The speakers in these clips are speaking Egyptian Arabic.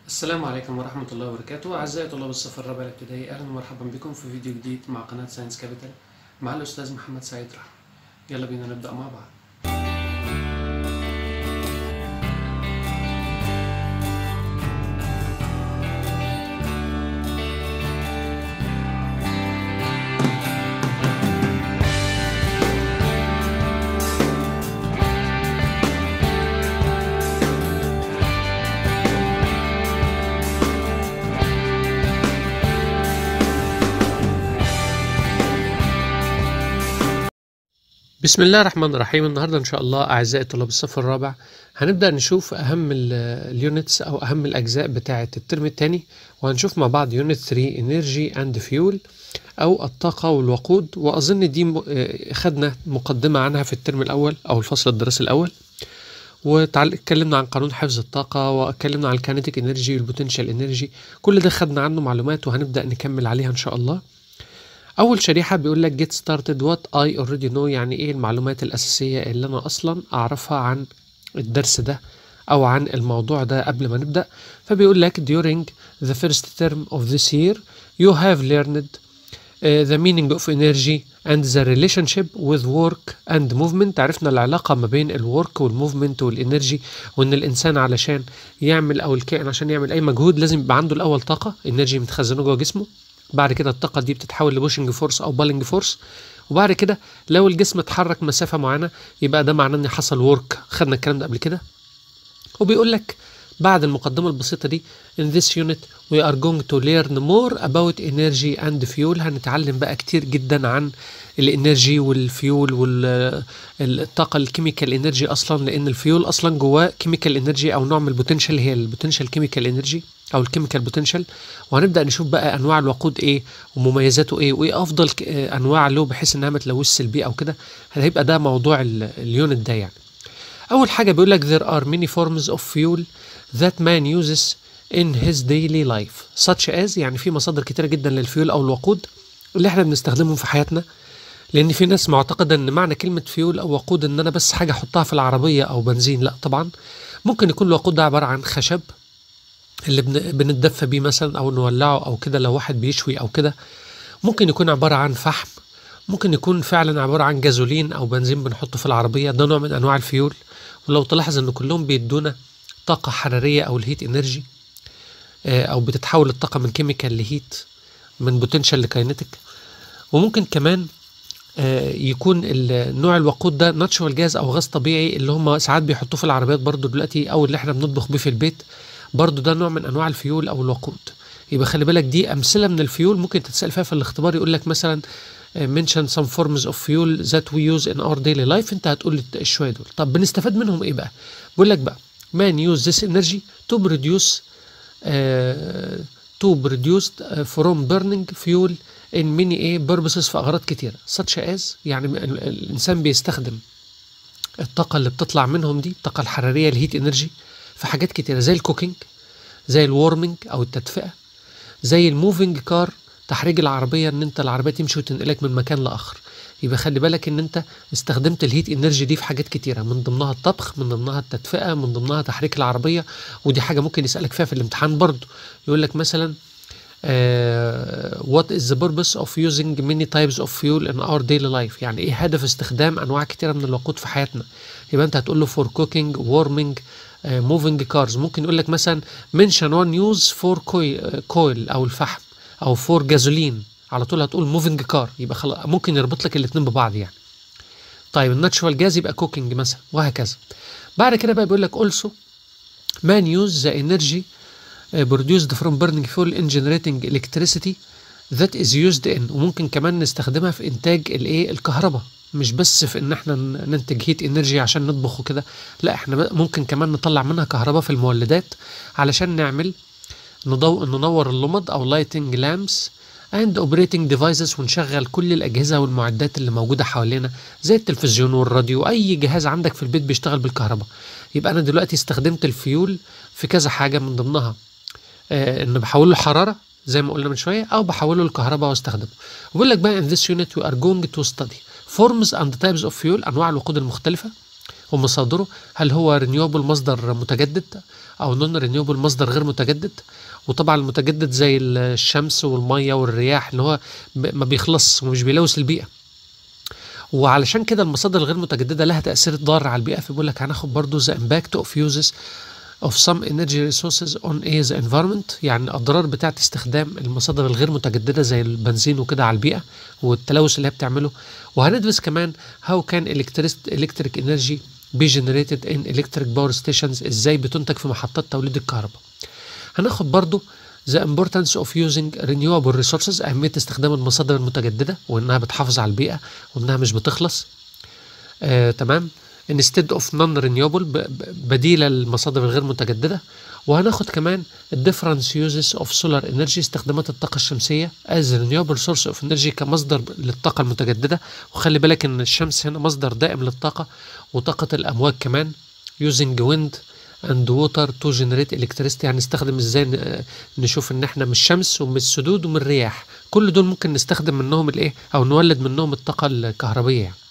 السلام عليكم ورحمة الله وبركاته أعزائي طلاب الصف الرابع الابتدائي أهلا ومرحبا بكم في فيديو جديد مع قناة ساينس كابيتال مع الأستاذ محمد سعيد رحمة يلا بينا نبدأ مع بعض بسم الله الرحمن الرحيم النهاردة إن شاء الله أعزائي طلاب الصف الرابع هنبدأ نشوف أهم ال- اليونتس أو أهم الأجزاء بتاعة الترم الثاني وهنشوف مع بعض يونت 3 Energy and Fuel أو الطاقة والوقود وأظن دي م- آه، خدنا مقدمة عنها في الترم الأول أو الفصل الدراسي الأول واتكلمنا عن قانون حفظ الطاقة واتكلمنا عن الكينيتيك انرجي والبوتنشال انرجي كل ده خدنا عنه معلومات وهنبدأ نكمل عليها إن شاء الله اول شريحه بيقول لك get started what I already know يعني ايه المعلومات الاساسيه اللي انا اصلا اعرفها عن الدرس ده او عن الموضوع ده قبل ما نبدا فبيقول لك during the first term of this year you have learned uh, the meaning of energy and the relationship with work and movement عرفنا العلاقة ما بين الورك والموفمنت والانرجي وان الانسان علشان يعمل او الكائن عشان يعمل اي مجهود لازم يبقى عنده الاول طاقة انرجي متخزنة جوه جسمه بعد كده الطاقة دي بتتحول لبوشنج فورس أو بالنج فورس وبعد كده لو الجسم اتحرك مسافة معينة يبقى ده معناه إن حصل ورك خدنا الكلام ده قبل كده وبيقول لك بعد المقدمة البسيطة دي in this unit we are going to learn more about energy and fuel هنتعلم بقى كتير جدا عن الانرجي والفيول والطاقة الكيميكال انرجي اصلا لان الفيول اصلا جواه كيميكال انرجي او نوع من البوتنشال هي البوتنشال كيميكال انرجي او الكيميكال بوتنشال وهنبدا نشوف بقى انواع الوقود ايه ومميزاته ايه وايه افضل ك- آه، انواع له بحيث انها ما تلوث سلبي او كده هيبقى ده موضوع ال- اليونت ده يعني أول حاجة بيقول لك there are many forms of fuel that man uses in his daily life such as يعني في مصادر كتيرة جدا للفيول أو الوقود اللي احنا بنستخدمهم في حياتنا لأن في ناس معتقدة إن معنى كلمة فيول أو وقود إن أنا بس حاجة أحطها في العربية أو بنزين لا طبعا ممكن يكون الوقود ده عبارة عن خشب اللي بن- بنتدفى بيه مثلا أو نولعه أو كده لو واحد بيشوي أو كده ممكن يكون عبارة عن فحم ممكن يكون فعلا عبارة عن جازولين أو بنزين بنحطه في العربية ده نوع من أنواع الفيول ولو تلاحظ إن كلهم بيدونا طاقة حرارية أو الهيت انرجي أو بتتحول الطاقة من كيميكال لهيت من بوتنشال لكاينتيك وممكن كمان آه، يكون ال- نوع الوقود ده ناتشورال جاز او غاز طبيعي اللي هم ساعات بيحطوه في العربيات برضو دلوقتي او اللي احنا بنطبخ بيه في البيت برضو ده نوع من انواع الفيول او الوقود يبقى خلي بالك دي امثله من الفيول ممكن تتسال فيها في الاختبار يقول لك مثلا آه، mention some forms of fuel that we use in our daily life انت هتقول لي الشويه دول طب بنستفاد منهم ايه بقى بيقول لك بقى man use this energy to produce آه، to produce آه، from burning fuel in many ايه purposes في اغراض كتيره such as يعني ال- الانسان بيستخدم الطاقه اللي بتطلع منهم دي الطاقه الحراريه الهيت انرجي في حاجات كتيره زي الكوكينج زي الورمنج او التدفئه زي الموفينج كار تحريج العربيه ان انت العربيه تمشي وتنقلك من مكان لاخر يبقى خلي بالك ان انت استخدمت الهيت انرجي دي في حاجات كتيره من ضمنها الطبخ من ضمنها التدفئه من ضمنها تحريك العربيه ودي حاجه ممكن يسالك فيها في الامتحان برضو يقول لك مثلا آه، what is the purpose of using many types of fuel in our daily life يعني ايه هدف استخدام انواع كتيره من الوقود في حياتنا يبقى انت هتقول له for cooking warming آه، moving cars ممكن يقول لك مثلا mention one use for coil, coil او الفحم او for gasoline على طول هتقول moving car يبقى خلاص ممكن يربط لك الاتنين ببعض يعني طيب الناتشورال جاز يبقى كوكينج مثلا وهكذا بعد كده بقى بيقول لك also man use the energy uh, produced from burning fuel in generating electricity that is used in وممكن كمان نستخدمها في انتاج الايه الكهرباء مش بس في ان احنا ن- ننتج هيت انرجي عشان نطبخ وكده لا احنا بقى ممكن كمان نطلع منها كهرباء في المولدات علشان نعمل نضو... ننور اللمض او لايتنج لامبس اند اوبريتنج ديفايسز ونشغل كل الاجهزه والمعدات اللي موجوده حوالينا زي التلفزيون والراديو اي جهاز عندك في البيت بيشتغل بالكهرباء يبقى انا دلوقتي استخدمت الفيول في كذا حاجه من ضمنها آه ان بحول له حراره زي ما قلنا من شويه او بحوله للكهرباء واستخدمه بقول لك بقى in this unit we are going to study forms and types of fuel انواع الوقود المختلفه ومصادره هل هو renewable مصدر متجدد او نون رينيوبل مصدر غير متجدد وطبعا المتجدد زي الشمس والميه والرياح ان هو ما بيخلص ومش بيلوث البيئه وعلشان كده المصادر الغير متجدده لها تاثير ضار على البيئه فبيقول لك هناخد برضو ذا امباكت اوف يوزز of some energy resources on a the environment يعني الأضرار بتاعة استخدام المصادر الغير متجددة زي البنزين وكده على البيئة والتلوث اللي هي بتعمله وهندرس كمان how can electric, electric energy be generated in electric power stations ازاي بتنتج في محطات توليد الكهرباء هناخد برضو the importance of using renewable resources أهمية استخدام المصادر المتجددة وإنها بتحافظ على البيئة وإنها مش بتخلص آه، تمام instead of non-renewable بديلة للمصادر الغير متجددة وهناخد كمان different uses of solar energy استخدامات الطاقة الشمسية as renewable source of energy كمصدر للطاقة المتجددة وخلي بالك ان الشمس هنا مصدر دائم للطاقة وطاقة الأمواج كمان using wind and water to generate electricity يعني نستخدم ازاي نشوف ان احنا من الشمس ومن السدود ومن الرياح كل دول ممكن نستخدم منهم الايه او نولد منهم الطاقة الكهربية يعني.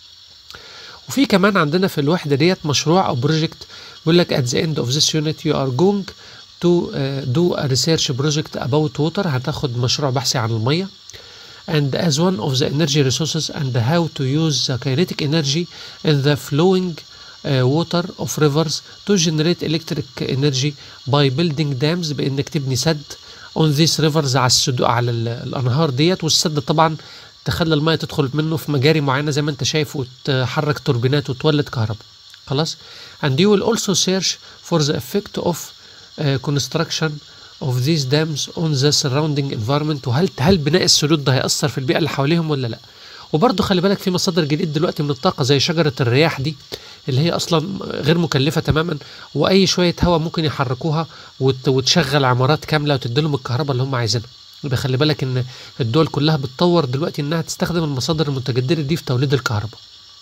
وفي كمان عندنا في الوحدة ديت مشروع أو بروجكت بيقول لك at the end of this unit you are going to uh, do a research project about water هتاخد مشروع بحثي عن المية and as one of the energy resources and how to use the kinetic energy in the flowing uh, water of rivers to generate electric energy by building dams بإنك تبني سد on these rivers على السدو على الأنهار ديت والسد طبعا تخلي المية تدخل منه في مجاري معينة زي ما انت شايف وتحرك توربينات وتولد كهرباء خلاص and you will also search for the effect of uh, construction of these dams on the surrounding environment وهل هل بناء السدود ده هيأثر في البيئة اللي حواليهم ولا لا وبرضه خلي بالك في مصادر جديد دلوقتي من الطاقة زي شجرة الرياح دي اللي هي أصلا غير مكلفة تماما وأي شوية هواء ممكن يحركوها وت وتشغل عمارات كاملة وتديلهم الكهرباء اللي هم عايزينها يبقى خلي بالك ان الدول كلها بتطور دلوقتي انها تستخدم المصادر المتجدده دي في توليد الكهرباء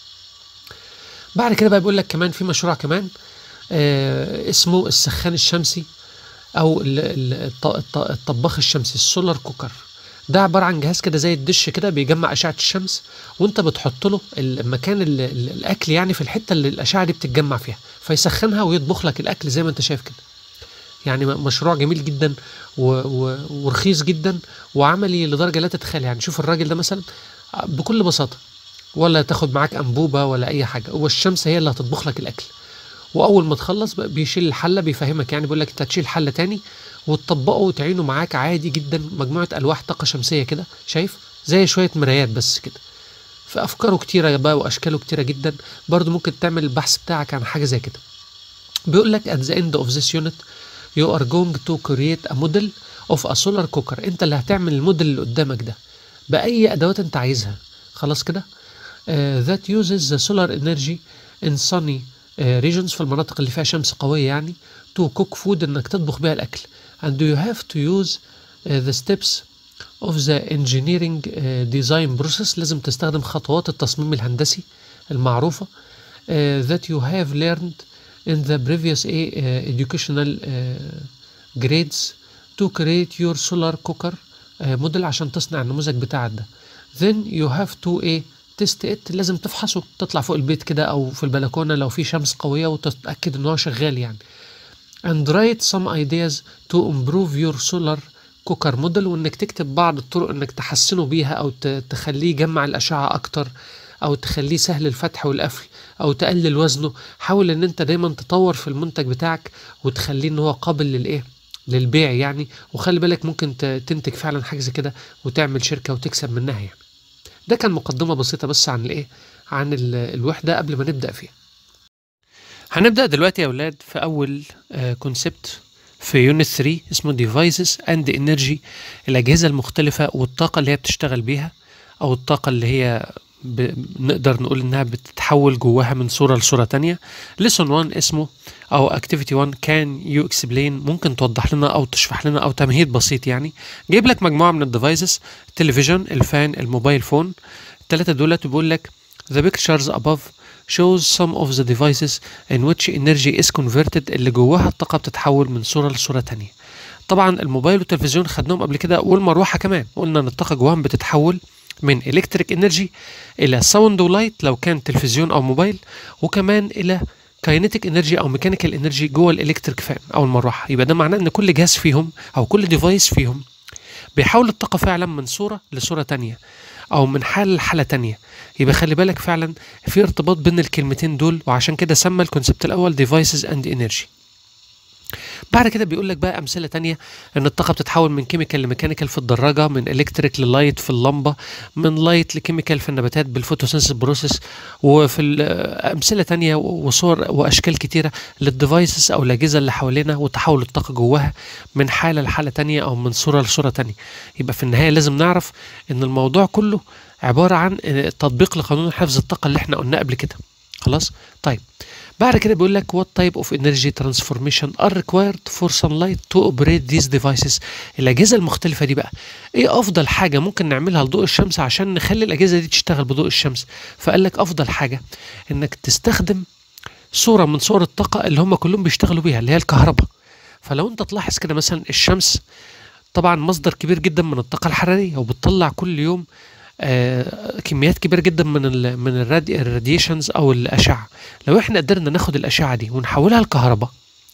بعد كده بقى بيقول لك كمان في مشروع كمان آه اسمه السخان الشمسي او الطباخ الشمسي السولار كوكر ده عباره عن جهاز كده زي الدش كده بيجمع اشعه الشمس وانت بتحط له المكان الاكل يعني في الحته اللي الاشعه دي بتتجمع فيها فيسخنها ويطبخ لك الاكل زي ما انت شايف كده يعني مشروع جميل جدا و... و... ورخيص جدا وعملي لدرجه لا تتخيل يعني شوف الراجل ده مثلا بكل بساطه ولا تاخد معاك انبوبه ولا اي حاجه هو الشمس هي اللي هتطبخ لك الاكل واول ما تخلص بيشيل الحله بيفهمك يعني بيقول لك انت هتشيل حله تاني وتطبقه وتعينه معاك عادي جدا مجموعه الواح طاقه شمسيه كده شايف زي شويه مرايات بس كده فافكاره كتيره بقى واشكاله كتيره جدا برضو ممكن تعمل البحث بتاعك عن حاجه زي كده بيقول لك at the end of this unit you are going to create a model of a solar cooker انت اللي هتعمل الموديل اللي قدامك ده باي ادوات انت عايزها خلاص كده uh, that uses the solar energy in sunny uh, regions في المناطق اللي فيها شمس قوية يعني to cook food انك تطبخ بيها الاكل and you have to use uh, the steps of the engineering uh, design process لازم تستخدم خطوات التصميم الهندسي المعروفة uh, that you have learned in the previous uh, educational uh, grades to create your solar cooker uh, موديل عشان تصنع النموذج بتاعك ده then you have to a تست ات لازم تفحصه تطلع فوق البيت كده او في البلكونه لو في شمس قويه وتتاكد ان هو شغال يعني and write some ideas to improve your solar cooker model وانك تكتب بعض الطرق انك تحسنه بيها او تخليه يجمع الاشعه اكتر او تخليه سهل الفتح والقفل او تقلل وزنه حاول ان انت دايما تطور في المنتج بتاعك وتخليه ان هو قابل للايه للبيع يعني وخلي بالك ممكن تنتج فعلا حاجه زي كده وتعمل شركه وتكسب منها يعني ده كان مقدمه بسيطه بس عن الايه عن الوحده قبل ما نبدا فيها هنبدا دلوقتي يا اولاد في اول كونسبت في يونت 3 اسمه ديفايسز اند انرجي الاجهزه المختلفه والطاقه اللي هي بتشتغل بيها او الطاقه اللي هي نقدر نقول انها بتتحول جواها من صورة لصورة تانية lesson 1 اسمه او activity 1 كان يو explain ممكن توضح لنا او تشرح لنا او تمهيد بسيط يعني جايب لك مجموعة من الديفايسز التلفزيون الفان الموبايل فون التلاتة دولت بيقول لك the pictures above shows some of the devices in which energy is converted اللي جواها الطاقة بتتحول من صورة لصورة تانية طبعا الموبايل والتلفزيون خدناهم قبل كده والمروحة كمان قلنا ان الطاقة جواهم بتتحول من الكتريك انرجي الى ساوند ولايت لو كان تلفزيون او موبايل وكمان الى كاينيتيك انرجي او ميكانيكال انرجي جوه الالكتريك فان او المروحه يبقى ده معناه ان كل جهاز فيهم او كل ديفايس فيهم بيحول الطاقه فعلا من صوره لصوره تانية او من حاله لحاله تانية يبقى خلي بالك فعلا في ارتباط بين الكلمتين دول وعشان كده سمى الكونسبت الاول ديفايسز اند انرجي بعد كده بيقول لك بقى امثله تانية ان الطاقه بتتحول من كيميكال لميكانيكال في الدراجه من الكتريك للايت في اللمبه من لايت لكيميكال في النباتات بالفوتوسينثيس بروسيس وفي ال- امثله تانية وصور واشكال كتيره للديفايسز او الاجهزه اللي حوالينا وتحول الطاقه جواها من حاله لحاله تانية او من صوره لصوره تانية يبقى في النهايه لازم نعرف ان الموضوع كله عباره عن آه، تطبيق لقانون حفظ الطاقه اللي احنا قلناه قبل كده خلاص طيب بعد كده بيقول لك what type of energy transformation are required for sunlight to operate these devices الأجهزة المختلفة دي بقى ايه أفضل حاجة ممكن نعملها لضوء الشمس عشان نخلي الأجهزة دي تشتغل بضوء الشمس فقال لك أفضل حاجة إنك تستخدم صورة من صور الطاقة اللي هم كلهم بيشتغلوا بيها اللي هي الكهرباء فلو انت تلاحظ كده مثلا الشمس طبعا مصدر كبير جدا من الطاقة الحرارية وبتطلع كل يوم آه كميات كبيرة جدا من ال من الرادي الراديشنز او الاشعة لو احنا قدرنا ناخد الاشعة دي ونحولها لكهرباء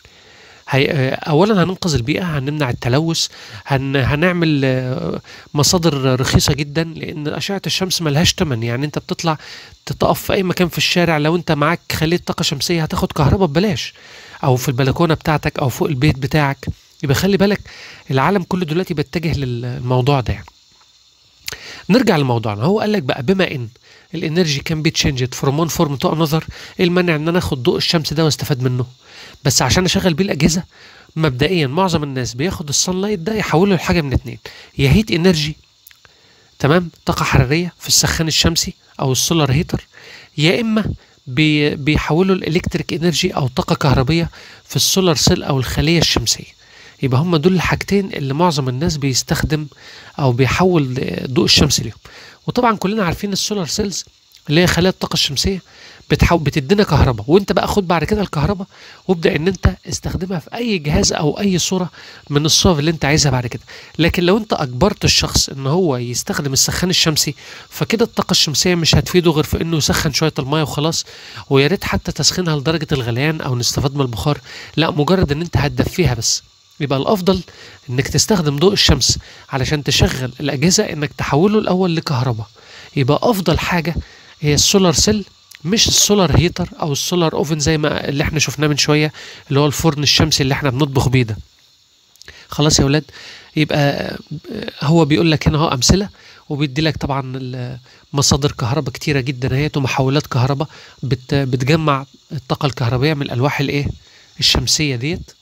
هي آه، اولا هننقذ البيئة هنمنع التلوث هن هنعمل آه، مصادر رخيصة جدا لان اشعة الشمس ملهاش تمن يعني انت بتطلع تقف في اي مكان في الشارع لو انت معاك خلية طاقة شمسية هتاخد كهرباء ببلاش او في البلكونة بتاعتك او فوق البيت بتاعك يبقى خلي بالك العالم كله دلوقتي بيتجه للموضوع ده يعني. نرجع لموضوعنا هو قال لك بقى بما ان الانرجي كان بي تشينجد فروم وان فورم تو انذر ايه المانع ان انا اخد ضوء الشمس ده واستفاد منه بس عشان اشغل بيه الاجهزه مبدئيا معظم الناس بياخد الصن لايت ده يحوله لحاجه من اتنين يا هيت انرجي تمام طاقه حراريه في السخان الشمسي او السولار هيتر يا اما بي بيحولوا الالكتريك انرجي او طاقه كهربيه في السولار سيل او الخليه الشمسيه يبقى هم دول الحاجتين اللي معظم الناس بيستخدم او بيحول ضوء الشمس ليهم وطبعا كلنا عارفين السولار سيلز اللي هي خلايا الطاقه الشمسيه بتحول بتدينا كهرباء وانت بقى خد بعد كده الكهرباء وابدا ان انت استخدمها في اي جهاز او اي صوره من الصور اللي انت عايزها بعد كده لكن لو انت اجبرت الشخص ان هو يستخدم السخان الشمسي فكده الطاقه الشمسيه مش هتفيده غير في انه يسخن شويه الميه وخلاص ويا ريت حتى تسخينها لدرجه الغليان او نستفاد من البخار لا مجرد ان انت هتدفيها بس يبقى الافضل انك تستخدم ضوء الشمس علشان تشغل الاجهزه انك تحوله الاول لكهرباء يبقى افضل حاجه هي السولار سيل مش السولار هيتر او السولار اوفن زي ما اللي احنا شفناه من شويه اللي هو الفرن الشمسي اللي احنا بنطبخ بيه ده خلاص يا ولاد يبقى هو بيقول لك هنا اهو امثله وبيدي لك طبعا مصادر كهرباء كتيره جدا اهيت ومحولات كهرباء بت بتجمع الطاقه الكهربائيه من الالواح الايه الشمسيه ديت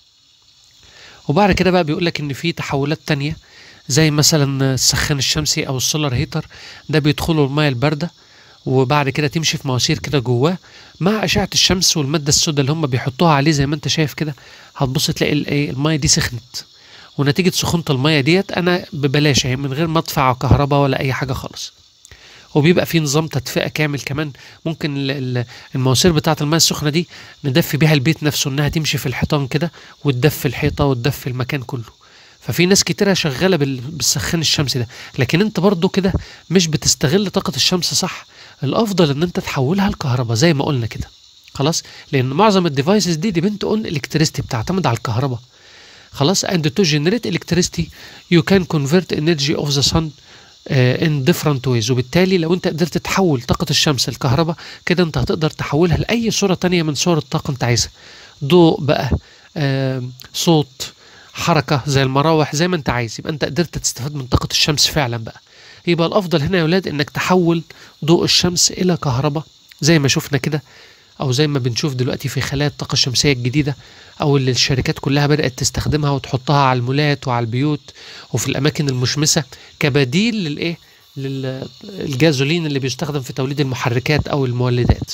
وبعد كده بقى بيقول لك ان في تحولات تانية زي مثلا السخان الشمسي او السولار هيتر ده بيدخلوا الميه البارده وبعد كده تمشي في مواسير كده جواه مع اشعه الشمس والماده السوداء اللي هم بيحطوها عليه زي ما انت شايف كده هتبص تلاقي الايه الميه دي سخنت ونتيجه سخونه الميه ديت انا ببلاش اهي من غير ما ادفع كهرباء ولا اي حاجه خالص وبيبقى في نظام تدفئه كامل كمان ممكن المواسير بتاعه الميه السخنه دي ندفي بيها البيت نفسه انها تمشي في الحيطان كده وتدفي الحيطه وتدفي المكان كله ففي ناس كتيره شغاله بالسخان الشمسي ده لكن انت برضو كده مش بتستغل طاقه الشمس صح الافضل ان انت تحولها لكهرباء زي ما قلنا كده خلاص لان معظم الديفايسز دي ديبنت اون الكتريستي بتعتمد على الكهرباء خلاص and to generate electricity you can convert energy of the sun ان ديفرنت ويز وبالتالي لو انت قدرت تحول طاقة الشمس لكهرباء كده انت هتقدر تحولها لأي صورة تانية من صور الطاقة انت عايزها ضوء بقى آه صوت حركة زي المراوح زي ما انت عايز يبقى انت قدرت تستفاد من طاقة الشمس فعلا بقى يبقى الأفضل هنا يا ولاد انك تحول ضوء الشمس إلى كهرباء زي ما شفنا كده او زي ما بنشوف دلوقتي في خلايا الطاقه الشمسيه الجديده او اللي الشركات كلها بدات تستخدمها وتحطها على المولات وعلى البيوت وفي الاماكن المشمسه كبديل للايه للجازولين اللي بيستخدم في توليد المحركات او المولدات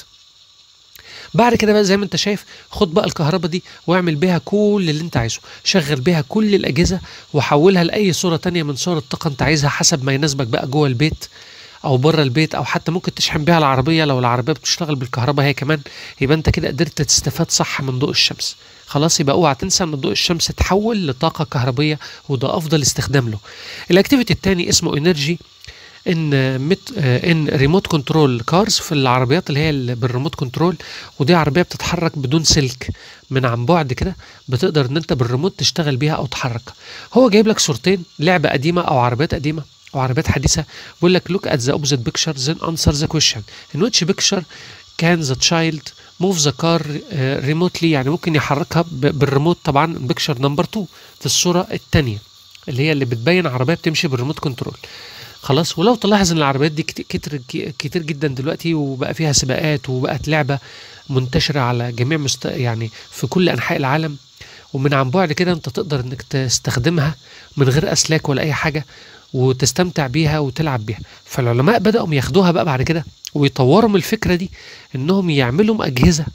بعد كده بقى زي ما انت شايف خد بقى الكهرباء دي واعمل بيها كل اللي انت عايزه شغل بيها كل الاجهزه وحولها لاي صوره تانية من صور الطاقه انت عايزها حسب ما يناسبك بقى جوه البيت او بره البيت او حتى ممكن تشحن بيها العربيه لو العربيه بتشتغل بالكهرباء هي كمان يبقى انت كده قدرت تستفاد صح من ضوء الشمس خلاص يبقى اوعى تنسى ان ضوء الشمس تحول لطاقه كهربيه وده افضل استخدام له الاكتيفيتي الثاني اسمه انرجي ان مت ان ريموت كنترول كارز في العربيات اللي هي اللي بالريموت كنترول ودي عربيه بتتحرك بدون سلك من عن بعد كده بتقدر ان انت بالريموت تشتغل بيها او تحرك هو جايب لك صورتين لعبه قديمه او عربيات قديمه او عربيات حديثه بيقول لك look at the opposite picture then answer the question in which picture can the child move the car uh, remotely يعني ممكن يحركها ب- بالريموت طبعا بيكشر نمبر 2 في الصوره الثانيه اللي هي اللي بتبين عربيه بتمشي بالريموت كنترول خلاص ولو تلاحظ ان العربيات دي كت- كتر كتير جدا دلوقتي وبقى فيها سباقات وبقت لعبه منتشره على جميع مست... يعني في كل انحاء العالم ومن عن بعد كده انت تقدر انك تستخدمها من غير اسلاك ولا اي حاجه وتستمتع بيها وتلعب بيها فالعلماء بداوا ياخدوها بقى بعد كده ويطوروا من الفكره دي انهم يعملوا اجهزه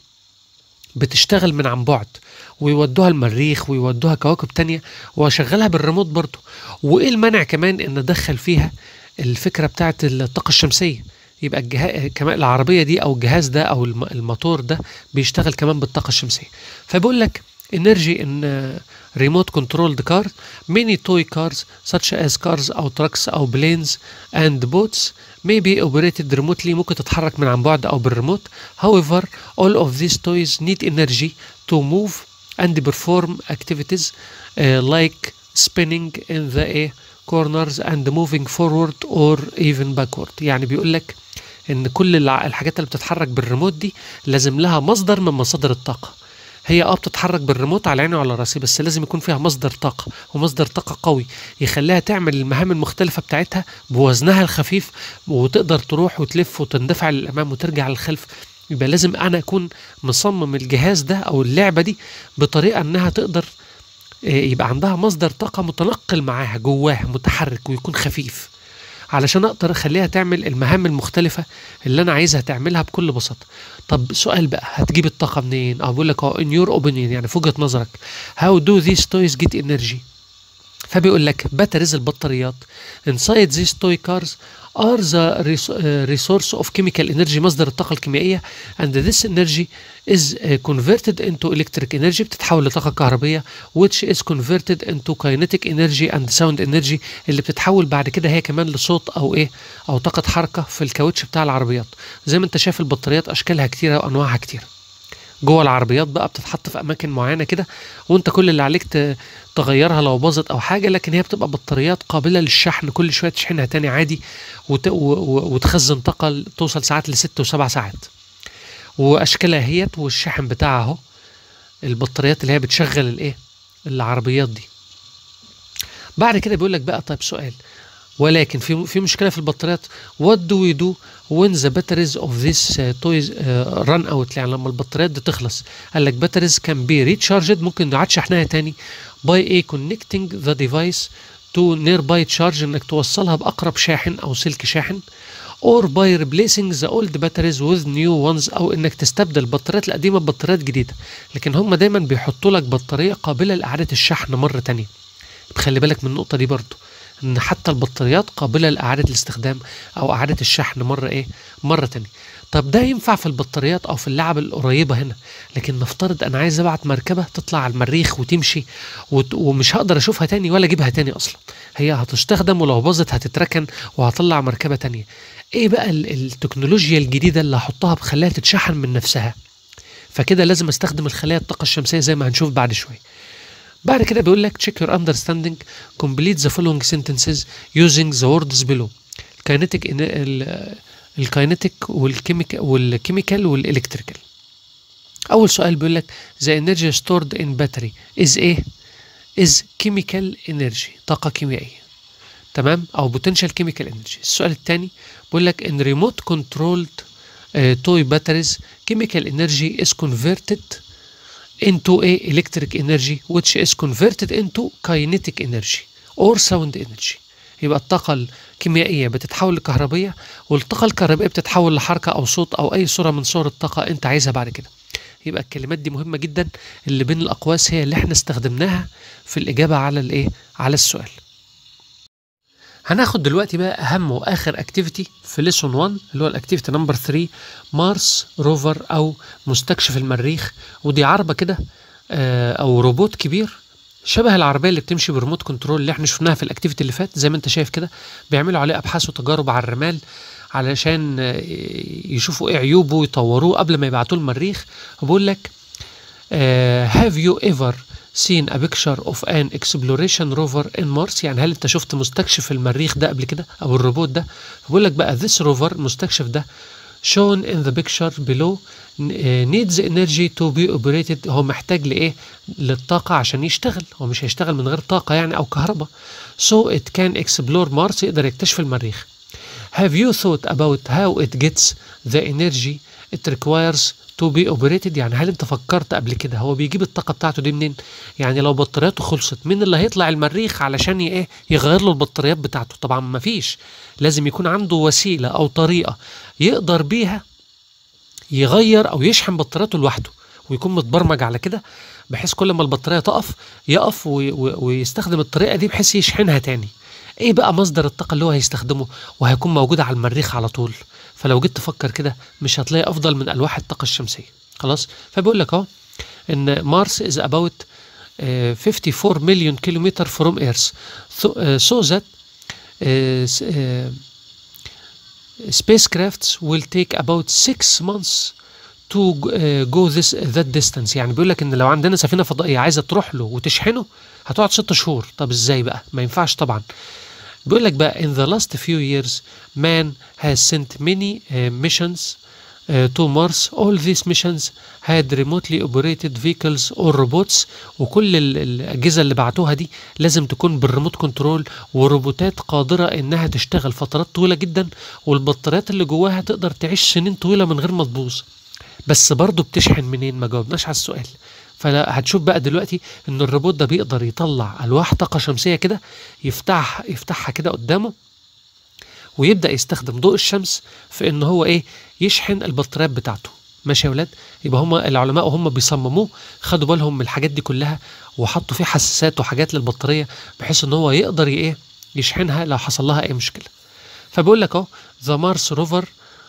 بتشتغل من عن بعد ويودوها المريخ ويودوها كواكب تانية واشغلها بالريموت برضه وايه المانع كمان ان ادخل فيها الفكره بتاعت الطاقه الشمسيه يبقى الجهاز كمان العربيه دي او الجهاز ده او الم- الموتور ده بيشتغل كمان بالطاقه الشمسيه فبيقول لك energy in uh, remote controlled car many toy cars such as cars او trucks او planes and boats may be operated remotely ممكن تتحرك من عن بعد او بالريموت however all of these toys need energy to move and perform activities uh, like spinning in the air corners and moving forward or even backward يعني بيقول لك ان كل الع- الحاجات اللي بتتحرك بالريموت دي لازم لها مصدر من مصادر الطاقه هي اه بتتحرك بالريموت على عيني وعلى راسي بس لازم يكون فيها مصدر طاقه ومصدر طاقه قوي يخليها تعمل المهام المختلفه بتاعتها بوزنها الخفيف وتقدر تروح وتلف وتندفع للامام وترجع للخلف يبقى لازم انا اكون مصمم الجهاز ده او اللعبه دي بطريقه انها تقدر آه، يبقى عندها مصدر طاقه متنقل معاها جواها متحرك ويكون خفيف علشان اقدر اخليها تعمل المهام المختلفه اللي انا عايزها تعملها بكل بساطه طب سؤال بقى هتجيب الطاقه منين اه بقول لك اه in your opinion يعني في وجهه نظرك how do these toys get energy فبيقول لك باتريز البطاريات inside these toy cars are the res- uh, resource of chemical energy مصدر الطاقة الكيميائية and this energy is uh, converted into electric energy بتتحول لطاقة كهربية which is converted into kinetic energy and sound energy اللي بتتحول بعد كده هي كمان لصوت او ايه او طاقة حركة في الكاوتش بتاع العربيات زي ما انت شايف البطاريات اشكالها كتيرة وانواعها كتيرة جوه العربيات بقى بتتحط في اماكن معينه كده وانت كل اللي عليك ت- تغيرها لو باظت او حاجه لكن هي بتبقى بطاريات قابله للشحن كل شويه تشحنها تاني عادي وت... و... و... وتخزن طاقه توصل ساعات لست وسبع ساعات واشكالها هيت والشحن بتاعها اهو البطاريات اللي هي بتشغل الايه العربيات دي بعد كده بيقول لك بقى طيب سؤال ولكن في في مشكله في البطاريات what do we do when the batteries of this uh, toys uh, run out يعني لما البطاريات دي تخلص قال لك batteries can be recharged ممكن نعاد شحنها تاني by a connecting the device to nearby charge انك توصلها باقرب شاحن او سلك شاحن or by replacing the old batteries with new ones او انك تستبدل البطاريات القديمه ببطاريات جديده لكن هم دايما بيحطوا لك بطاريه قابله لاعاده الشحن مره تانية خلي بالك من النقطه دي برضو ان حتى البطاريات قابله لاعاده الاستخدام او اعاده الشحن مره ايه مره تانية طب ده ينفع في البطاريات او في اللعب القريبه هنا لكن نفترض انا عايز ابعت مركبه تطلع على المريخ وتمشي وت... ومش هقدر اشوفها تاني ولا اجيبها تاني اصلا هي هتستخدم ولو باظت هتتركن وهطلع مركبه تانية ايه بقى ال- التكنولوجيا الجديده اللي هحطها بخليها تتشحن من نفسها فكده لازم استخدم الخلايا الطاقه الشمسيه زي ما هنشوف بعد شويه بعد كده بيقول لك check your understanding complete the following sentences using the words below الكاينتيك الكاينتيك والكيميكال والكيميكال والالكتريكال اول سؤال بيقول لك the energy stored in battery is ايه is chemical energy طاقه كيميائيه تمام او potential chemical energy السؤال الثاني بيقول لك in remote controlled uh, toy batteries chemical energy is converted into a electric energy which is converted into kinetic energy or sound energy يبقى الطاقة الكيميائية بتتحول لكهربية والطاقة الكهربائية بتتحول لحركة أو صوت أو أي صورة من صور الطاقة أنت عايزها بعد كده يبقى الكلمات دي مهمة جدا اللي بين الأقواس هي اللي احنا استخدمناها في الإجابة على الإيه على السؤال هناخد دلوقتي بقى اهم واخر اكتيفيتي في ليسون 1 اللي هو الاكتيفيتي نمبر 3 مارس روفر او مستكشف المريخ ودي عربه كده آه، او روبوت كبير شبه العربيه اللي بتمشي بريموت كنترول اللي احنا شفناها في الاكتيفيتي اللي فات زي ما انت شايف كده بيعملوا عليه ابحاث وتجارب على الرمال علشان آه، يشوفوا ايه عيوبه ويطوروه قبل ما يبعتوه المريخ وبيقول لك آه، have you ever seen a picture of an exploration rover in Mars يعني هل انت شفت مستكشف المريخ ده قبل كده او الروبوت ده بيقول لك بقى this rover المستكشف ده shown in the picture below uh, needs energy to be operated هو محتاج لايه للطاقة عشان يشتغل هو مش هيشتغل من غير طاقة يعني او كهرباء so it can explore Mars يقدر يكتشف المريخ Have you thought about how it gets the energy it requires to be operated يعني هل انت فكرت قبل كده هو بيجيب الطاقة بتاعته دي منين يعني لو بطارياته خلصت مين اللي هيطلع المريخ علشان ي- ايه يغير له البطاريات بتاعته طبعا مفيش لازم يكون عنده وسيلة او طريقة يقدر بيها يغير او يشحن بطارياته لوحده ويكون متبرمج على كده بحيث كل ما البطارية تقف يقف وي- وي- ويستخدم الطريقة دي بحيث يشحنها تاني ايه بقى مصدر الطاقة اللي هو هيستخدمه وهيكون موجود على المريخ على طول فلو جيت تفكر كده مش هتلاقي افضل من الواح الطاقة الشمسية خلاص فبيقول لك اهو ان مارس is about uh, 54 million kilometer from earth so, uh, so that uh, s- uh, spacecrafts will take about 6 months to uh, go this that distance يعني بيقول لك ان لو عندنا سفينه فضائيه عايزه تروح له وتشحنه هتقعد 6 شهور طب ازاي بقى ما ينفعش طبعا بيقول لك بقى in the last few years man has sent many uh, missions uh, to Mars all these missions had remotely operated vehicles or robots وكل ال- الأجهزة اللي بعتوها دي لازم تكون بالريموت كنترول وروبوتات قادرة إنها تشتغل فترات طويلة جدا والبطاريات اللي جواها تقدر تعيش سنين طويلة من غير ما تبوظ بس برضه بتشحن منين ما جاوبناش على السؤال فلا هتشوف بقى دلوقتي ان الروبوت ده بيقدر يطلع الواح طاقه شمسيه كده يفتح يفتحها كده قدامه ويبدا يستخدم ضوء الشمس في ان هو ايه يشحن البطاريات بتاعته ماشي يا ولاد يبقى هم العلماء وهم بيصمموه خدوا بالهم من الحاجات دي كلها وحطوا فيه حساسات وحاجات للبطاريه بحيث ان هو يقدر ي- ايه يشحنها لو حصل لها اي مشكله فبيقول لك اهو ذا مارس روفر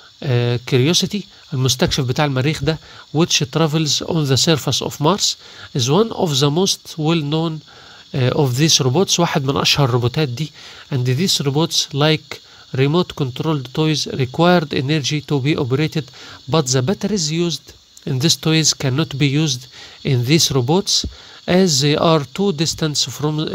كيوريوسيتي المستكشف بتاع المريخ ده which travels on the surface of Mars is one of the most well known uh, of these robots واحد من أشهر الروبوتات دي and these robots like remote controlled toys required energy to be operated but the batteries used in these toys cannot be used in these robots as they are too distant from uh,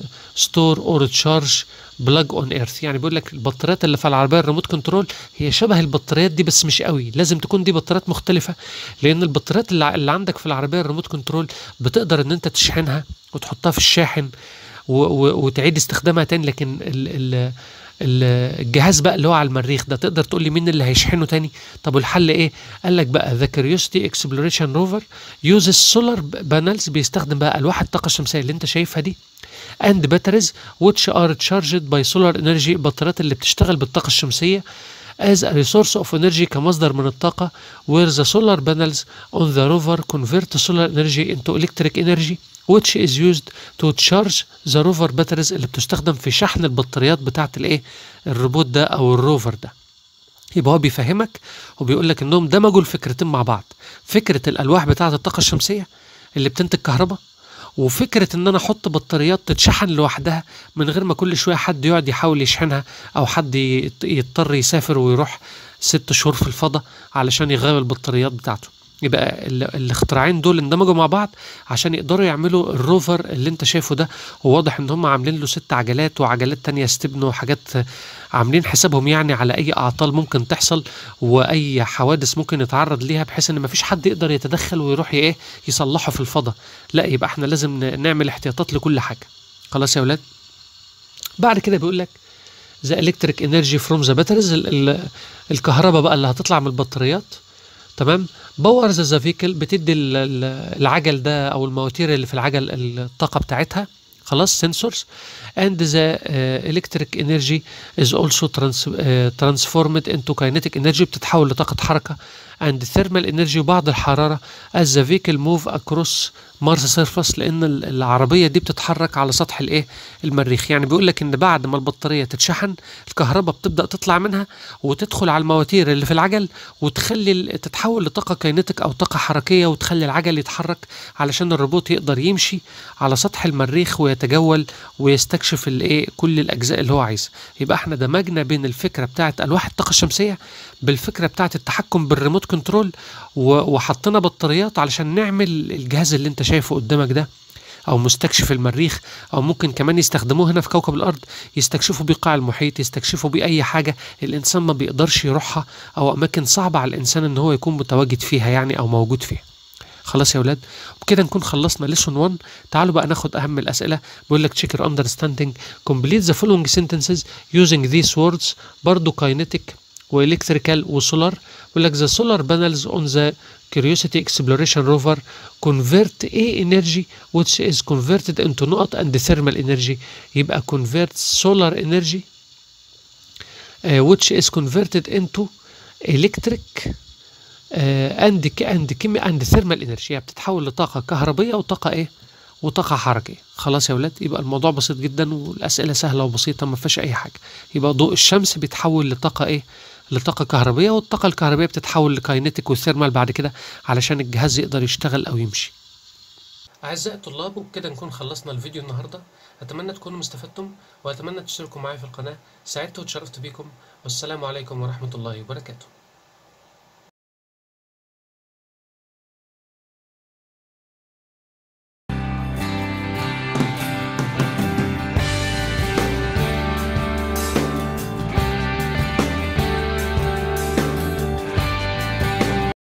store or charge plug on earth يعني بيقول لك البطاريات اللي في العربيه الريموت كنترول هي شبه البطاريات دي بس مش قوي لازم تكون دي بطاريات مختلفه لان البطاريات اللي, ع- اللي عندك في العربيه الريموت كنترول بتقدر ان انت تشحنها وتحطها في الشاحن و و وتعيد استخدامها تاني لكن ال ال ال- الجهاز بقى اللي هو على المريخ ده تقدر تقول لي مين اللي هيشحنه تاني طب والحل ايه قال لك بقى ذا كيوريوسيتي اكسبلوريشن روفر يوزز سولار بانلز بيستخدم بقى الواح الطاقه الشمسيه اللي انت شايفها دي and batteries which are charged by solar energy البطاريات اللي بتشتغل بالطاقة الشمسية as a resource of energy كمصدر من الطاقة where the solar panels on the rover convert solar energy into electric energy which is used to charge the rover batteries اللي بتستخدم في شحن البطاريات بتاعت الايه الروبوت ده او الروفر ده يبقى هو بيفهمك وبيقول لك انهم دمجوا الفكرتين مع بعض فكره الالواح بتاعه الطاقه الشمسيه اللي بتنتج كهرباء وفكره ان انا احط بطاريات تتشحن لوحدها من غير ما كل شويه حد يقعد يحاول يشحنها او حد يت- يضطر يسافر ويروح ست شهور في الفضاء علشان يغير البطاريات بتاعته يبقى ال- الاختراعين دول اندمجوا مع بعض عشان يقدروا يعملوا الروفر اللي انت شايفه ده وواضح ان هم عاملين له ست عجلات وعجلات تانية استبن وحاجات عاملين حسابهم يعني على اي اعطال ممكن تحصل واي حوادث ممكن يتعرض ليها بحيث ان مفيش حد يقدر يتدخل ويروح ايه يصلحه في الفضاء لا يبقى احنا لازم ن- نعمل احتياطات لكل حاجه خلاص يا ولاد بعد كده بيقول لك ذا الكتريك انرجي فروم ذا باتريز الكهرباء بقى اللي هتطلع من البطاريات تمام باور ذا فيكل بتدي ال- ال- العجل ده او المواتير اللي في العجل الطاقه بتاعتها خلاص سنسورز and the uh, electric energy is also trans, uh, transformed into kinetic energy بتتحول لطاقة حركة and thermal energy وبعض الحرارة as the vehicle move across Mars surface لأن ال- العربية دي بتتحرك على سطح الإيه المريخ يعني بيقول لك إن بعد ما البطارية تتشحن الكهرباء بتبدأ تطلع منها وتدخل على المواتير اللي في العجل وتخلي ال- تتحول لطاقة كينيتيك أو طاقة حركية وتخلي العجل يتحرك علشان الروبوت يقدر يمشي على سطح المريخ ويتجول ويستكشف الايه كل الاجزاء اللي هو عايزها يبقى احنا دمجنا بين الفكره بتاعه الواح الطاقه الشمسيه بالفكره بتاعه التحكم بالريموت كنترول و- وحطينا بطاريات علشان نعمل الجهاز اللي انت شايفه قدامك ده او مستكشف المريخ او ممكن كمان يستخدموه هنا في كوكب الارض يستكشفوا بيه قاع المحيط يستكشفوا بيه اي حاجه الانسان ما بيقدرش يروحها او اماكن صعبه على الانسان ان هو يكون متواجد فيها يعني او موجود فيها خلاص يا ولاد وبكده نكون خلصنا ليسون 1 تعالوا بقى ناخد اهم الاسئله بيقول لك check your understanding complete the following sentences using these words برضو kinetic والكتريكال وسولار بيقول لك the solar panels on the curiosity exploration rover convert a energy which is converted into نقط and thermal energy يبقى convert solar energy uh, which is converted into electric اند اند كيمي اند ثيرمال انرجي بتتحول لطاقه كهربيه وطاقه ايه وطاقه حركيه خلاص يا ولاد يبقى الموضوع بسيط جدا والاسئله سهله وبسيطه ما فيهاش اي حاجه يبقى ضوء الشمس بيتحول لطاقه ايه لطاقه كهربيه والطاقه الكهربيه بتتحول لكاينيتيك وثيرمال بعد كده علشان الجهاز يقدر يشتغل او يمشي أعزائي الطلاب وبكده نكون خلصنا الفيديو النهاردة أتمنى تكونوا استفدتم وأتمنى تشتركوا معي في القناة سعدت وتشرفت بكم والسلام عليكم ورحمة الله وبركاته